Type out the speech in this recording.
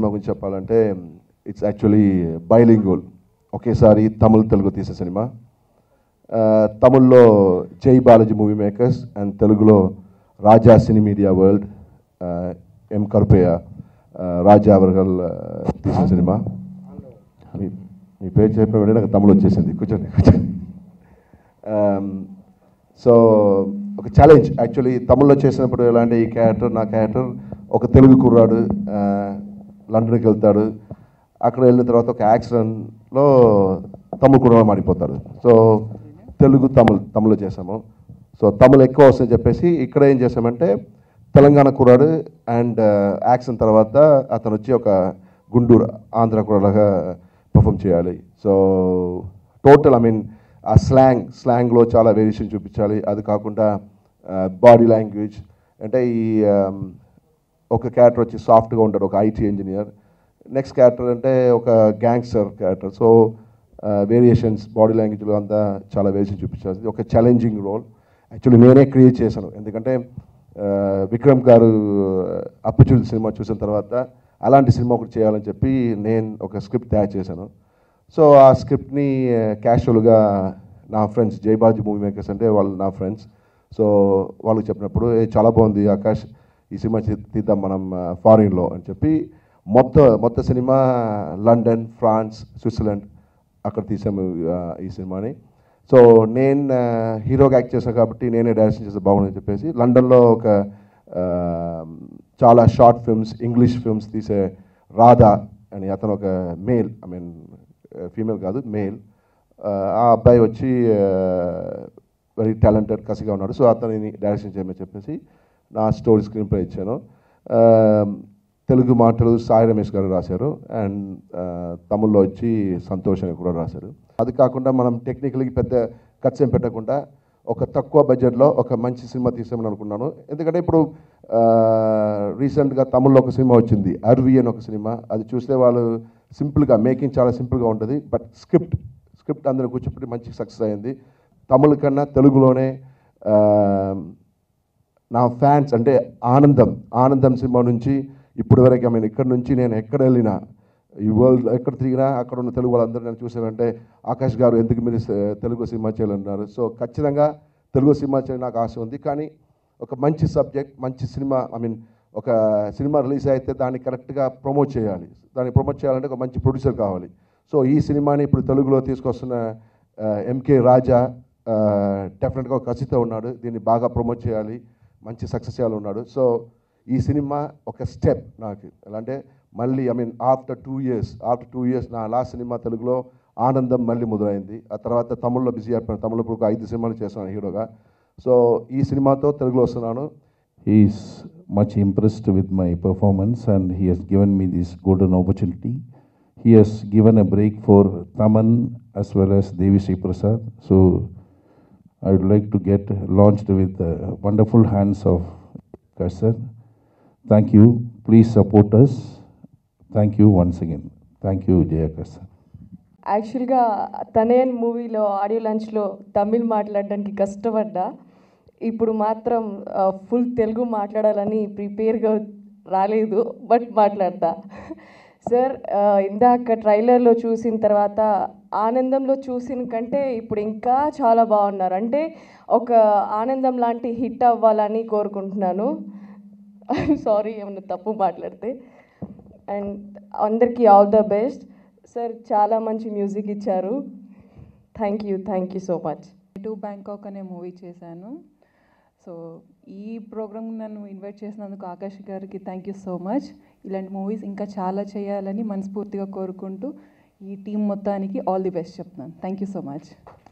Cinema గురించి చెప్పాలంటే it's actually bilingual ఒకేసారి తమిళ్ తెలుగు తీసే సినిమా ఆ, తమిళ్లో జై బాలాజీ మూవీ మేకర్స్ అండ్ తెలుగులో రాజా సినీ మీడియా వరల్డ్ ఆ, ఎం కరుపయ్య ఆ, రాజా అవర్గల్ ఆ, తీసిన సినిమా మీ- మీ పేరు చెప్పిన వెంటనే నాకు తమిళ్ వచ్చేసింది కూర్చోండి కూర్చోండి సో ఒక ఛాలెంజ్ యాక్చువల్లీ తమిళ్లో చేసినప్పుడు ఎలాంటి ఈ క్యారెక్టర్ నా క్యారెక్టర్ ఒక తెలుగు కుర్రాడు ఆ, లండన్కి వెళ్తాడు అక్కడ వెళ్ళిన తర్వాత ఒక యాక్సిడెంట్లో తమిళ కుర్రాడు మాడిపోతాడు సో తెలుగు తమిళ్ తమిళ్లో చేసాము సో తమిళ్ ఎక్కువ వస్తుందని చెప్పేసి ఇక్కడ ఏం చేసామంటే తెలంగాణ కుర్రాడు అండ్ యాక్సిడెంట్ తర్వాత అతను వచ్చి ఒక గుంటూరు ఆంధ్ర కుర్రాడుగా పర్ఫామ్ చేయాలి సో టోటల్ ఐ మీన్ ఆ స్లాంగ్ స్లాంగ్లో చాలా వేరియేషన్ చూపించాలి అది కాకుండా బాడీ లాంగ్వేజ్ అంటే ఈ um, ఒక క్యారెక్టర్ వచ్చి సాఫ్ట్గా ఉంటాడు ఒక ఐటీ ఇంజనీర్ నెక్స్ట్ క్యారెక్టర్ అంటే ఒక gangster character so variations body లాంగ్వేజ్లో అంతా చాలా వేరియేషన్ చూపించాల్సింది ఒక ఛాలెంజింగ్ రోల్ యాక్చువల్లీ నేనే క్రియేట్ చేశాను ఎందుకంటే ఆ, విక్రమ్ గారు అప్పుచూల్ సినిమా చూసిన తర్వాత అలాంటి సినిమా ఒకటి చేయాలని చెప్పి నేను ఒక స్క్రిప్ట్ తయారు చేశాను సో ఆ స్క్రిప్ట్ని క్యాషువల్గా నా ఫ్రెండ్స్ జైబాజీ మూవీ మేకర్స్ అంటే వాళ్ళు నా ఫ్రెండ్స్ సో వాళ్ళకి చెప్పినప్పుడు "ఏ, చాలా బాగుంది ఆకాష్ ఈ సినిమా చే- తీద్దాం మనం ఫారిన్లో అని చెప్పి మొత్తం మొత్తం సినిమా లండన్ ఫ్రాన్స్ స్విట్జర్లాండ్ అక్కడ తీసాము ఆ, ఈ సినిమాని సో నేను ఆ, హీరోగా యాక్ట్ చేశాను కాబట్టి నేనే డైరెక్షన్ చేస్తే బాగుందని చెప్పేసి లండన్లో ఒక ఆ, చాలా షార్ట్ ఫిల్మ్స్ ఇంగ్లీష్ ఫిల్మ్స్ తీసే రాధా అని అతను ఒక మేల్ ఐ మీన్ ఫీమేల్ కాదు మేల్ ఆ అబ్బాయి వచ్చి వెరీ టాలెంటెడ్ కసిగా ఉన్నాడు సో అతనిని డైరెక్షన్ చేయమని చెప్పేసి నా స్టోరీ స్క్రీన్ ప్లే ఇచ్చాను ఆ, తెలుగు మాటలు సాయి రమేష్ గారు రాశారు అండ్ తమిళ్లో వచ్చి సంతోష్ అని కూడా రాశారు అది కాకుండా మనం టెక్నికల్కి పెద్ద ఖర్చు ఏం పెట్టకుండా ఒక తక్కువ బడ్జెట్లో ఒక మంచి సినిమా తీసామని అనుకున్నాను ఎందుకంటే ఇప్పుడు రీసెంట్గా తమిళ్లో ఒక సినిమా వచ్చింది అర్వి అని ఒక సినిమా అది చూస్తే వాళ్ళు సింపుల్గా మేకింగ్ చాలా సింపుల్గా ఉంటుంది బట్ స్క్రిప్ట్ స్క్రిప్ట్ అందరూ కూర్చోపెట్టి మంచి సక్సెస్ అయింది తమిళ కన్నా తెలుగులోనే ఆ, నా ఫ్యాన్స్ అంటే ఆనందం ఆనందం సినిమా నుంచి ఇప్పటి వరకు ఐ మీన్ ఇక్కడ నుంచి నేను ఎక్కడ వెళ్ళినా ఈ వరల్డ్ ఎక్కడ తిరిగినా అక్కడ ఉన్న తెలుగు వాళ్ళందరూ నేను చూసానంటే ఆకాష్ గారు ఎందుకు మీరు స- తెలుగు సినిమా చేయాలన్నారు సో ఖచ్చితంగా తెలుగు సినిమా చేయాలని నాకు ఆశ ఉంది కానీ ఒక మంచి సబ్జెక్ట్ మంచి సినిమా ఐ మీన్ ఒక సినిమా రిలీజ్ అయితే దాన్ని కరెక్ట్గా ప్రమోట్ చేయాలి దాన్ని ప్రమోట్ చేయాలంటే ఒక మంచి ప్రొడ్యూసర్ కావాలి సో ఈ సినిమాని ఇప్పుడు తెలుగులో తీసుకొస్తున్న ఎంకే రాజా డెఫినెట్గా ఒక కసితో ఉన్నాడు దీన్ని బాగా ప్రమోట్ చేయాలి మంచి సక్సెస్ చేయాలి ఉన్నాడు సో ఈ సినిమా ఒక స్టెప్ నాకు ఎలా అంటే మళ్ళీ I mean after two years after two years నా లాస్ట్ సినిమా తెలుగులో ఆనందం మళ్ళీ మొదలైంది ఆ తర్వాత తమిళ్లో బిజీ అయిపోయాను తమిళ్లో ఇప్పుడు ఒక ఐదు సినిమాలు చేస్తున్నాను హీరోగా సో ఈ సినిమాతో తెలుగులో వస్తున్నాను He is much impressed with my performance and he has given me this golden opportunity. He has given a break for Taman as well as Devi Sri Prasad. So I would like to get launched with the wonderful hands of Karsar. Thank you. Please support us. Thank you once again. Thank you, Jaya Karsar. యాక్చువల్గా తనేన్ మూవీలో audio లంచ్లో తమిళ్ మాట్లాడడానికి కష్టపడ్డా ఇప్పుడు మాత్రం full Telugu మాట్లాడాలని ప్రిపేర్గా రాలేదు but మాట్లాడతా సార్ ఇందాక ట్రైలర్లో చూసిన తర్వాత ఆనందంలో చూసిన కంటే ఇప్పుడు ఇంకా చాలా బాగున్నారు అంటే ఒక ఆనందం లాంటి హిట్ అవ్వాలని కోరుకుంటున్నాను సారీ ఏమన్నా తప్పు మాట్లాడితే అండ్ అందరికీ ఆల్ ద బెస్ట్ సార్ చాలా మంచి మ్యూజిక్ ఇచ్చారు thank you thank you so much to Bangkok అనే మూవీ చేశాను సో ఈ ప్రోగ్రామ్ నన్ను ఇన్వైట్ చేసినందుకు ఆకాష్ గారికి థ్యాంక్ యూ సో మచ్ ఇలాంటి మూవీస్ ఇంకా చాలా చేయాలని మనస్ఫూర్తిగా కోరుకుంటూ ఈ టీం మొత్తానికి ఆల్ ది బెస్ట్ చెప్తున్నాను థ్యాంక్ యూ సో మచ్